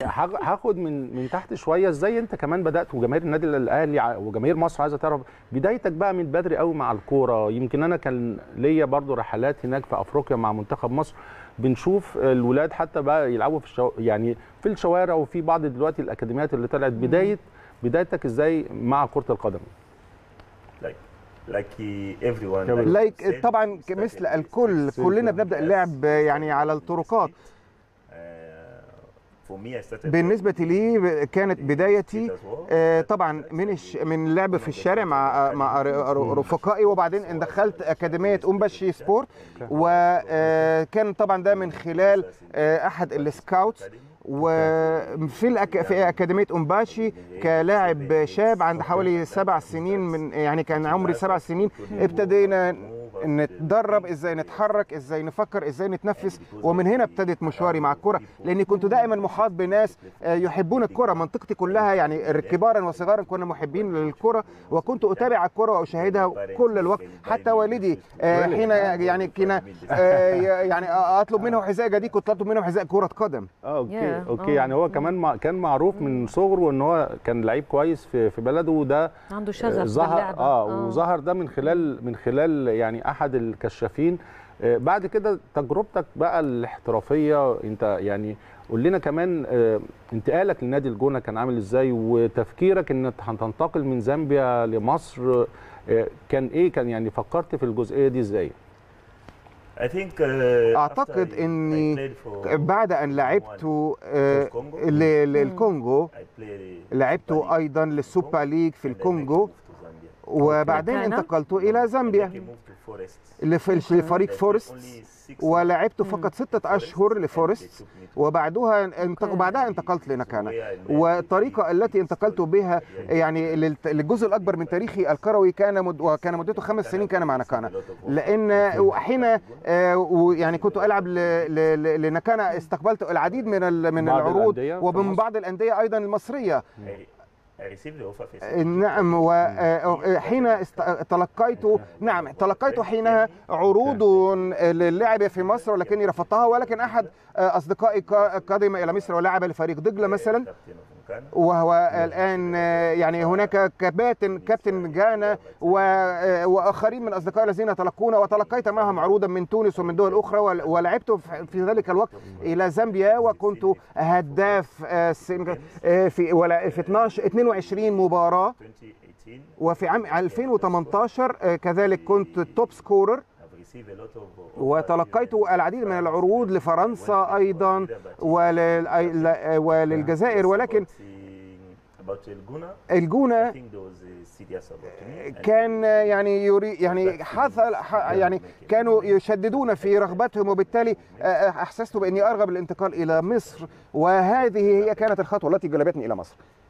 هاخ- هاخد من من تحت شويه ازاي انت كمان بدات وجماهير النادي الاهلي ع- وجماهير مصر عايزه تعرف بدايتك بقى من بدري قوي مع الكوره يمكن انا كان ليا برضو رحلات هناك في افريقيا مع منتخب مصر بنشوف الولاد حتى بقى يلعبوا في الشو... يعني في الشوارع وفي بعض دلوقتي الاكاديميات اللي طلعت بدايه بدايتك ازاي مع كره القدم like like everyone Yeah, like لايك said, طبعا we started مثل with الكل street كلنا football. بنبدا Yes, اللعب يعني على الطرقات Uh, for me, I started بالنسبه لي كانت in بدايتي street as well. آه، طبعا من الش... من اللعب في الشارع مع مع ر- ر- رفقائي وبعدين دخلت اكاديميه امباشي سبورت وكان طبعا ده من خلال آه، احد السكاوتس وفي الأك... في اكاديميه امباشي كلاعب شاب عند حوالي سبع سنين من يعني كان عمري سبع سنين ابتدينا نتدرب ازاي نتحرك ازاي نفكر ازاي نتنفس ومن هنا ابتدت مشواري مع الكره لاني كنت دائما محاط بناس آه، يحبون الكره منطقتي كلها يعني كبارا وصغارا كنا محبين للكره وكنت اتابع الكره واشاهدها كل الوقت حتى والدي آه، حين يعني كنا آه، يعني اطلب منه حذاء جديد كنت اطلب منه حذاء كره قدم اه اوكي ياه، اوكي آه. يعني هو كمان ما كان معروف من صغره ان هو كان لعيب كويس في في بلده وده عنده شغف ظهر باللعبة. اه وظهر ده من خلال من خلال يعني احد الكشافين آه، بعد كده تجربتك بقى الاحترافيه انت يعني قول لنا كمان آه، انتقالك لنادي الجونه كان عامل ازاي وتفكيرك انك هتنتقل من زامبيا لمصر آه، كان ايه كان يعني فكرت في الجزئيه دي ازاي I think, uh, اعتقد after I- I اني played for بعد ان لعبت آه، Congo. ل- للكونغو I played لعبت Super League ايضا للسوبر ليج في and then I الكونغو moved to Zambia. وبعدين كان؟ انتقلت الى And then I زامبيا moved to Forest. لف- لفريق I played فورست only six ولعبت مم. فقط ستة أشهر and they لفورست took me to وبعدها انت... أوكي. وبعدها انتقلت لنكانا where I met والطريقة التي انتقلت بها Yeah. يعني للت- للجزء الأكبر من تاريخي الكروي كان مد... وكان مدته خمس سنين كان مع نكانا لأن حين آه، ويعني كنت ألعب ل... ل... ل- لنكانا استقبلت العديد من ال... من بعض العروض الأندية في ومن مصر. بعض الأندية أيضا المصرية I, I received the offer first. نعم وحين است- تلقيت نعم تلقيت حينها عروض للعب في مصر ولكني رفضتها ولكن احد اصدقائي ق- قدم الى مصر ولعب لفريق دجله مثلا Captain of Nkana. وهو الان يعني هناك كباتن كابتن جانا و- واخرين من اصدقائي الذين تلقونا وتلقيت معهم عروضا من تونس ومن دول اخرى ول- ولعبت في- في ذلك الوقت الى زامبيا وكنت هداف آه، سن- آه، في ولا في 12 22 مباراه 2018, وفي عام 2018 آه، كذلك كنت توب سكورر I've received a lot of offers وتلقيت in- العديد من العروض لفرنسا ايضا ولل- أي- وللجزائر ولكن About, about El Guna, I الجونه think there was a serious opportunity. and كان يعني يري يعني حصل ح- يعني كانوا يشددون في رغبتهم وبالتالي آه، احسست باني ارغب الانتقال الى مصر وهذه هي كانت الخطوه التي جلبتني الى مصر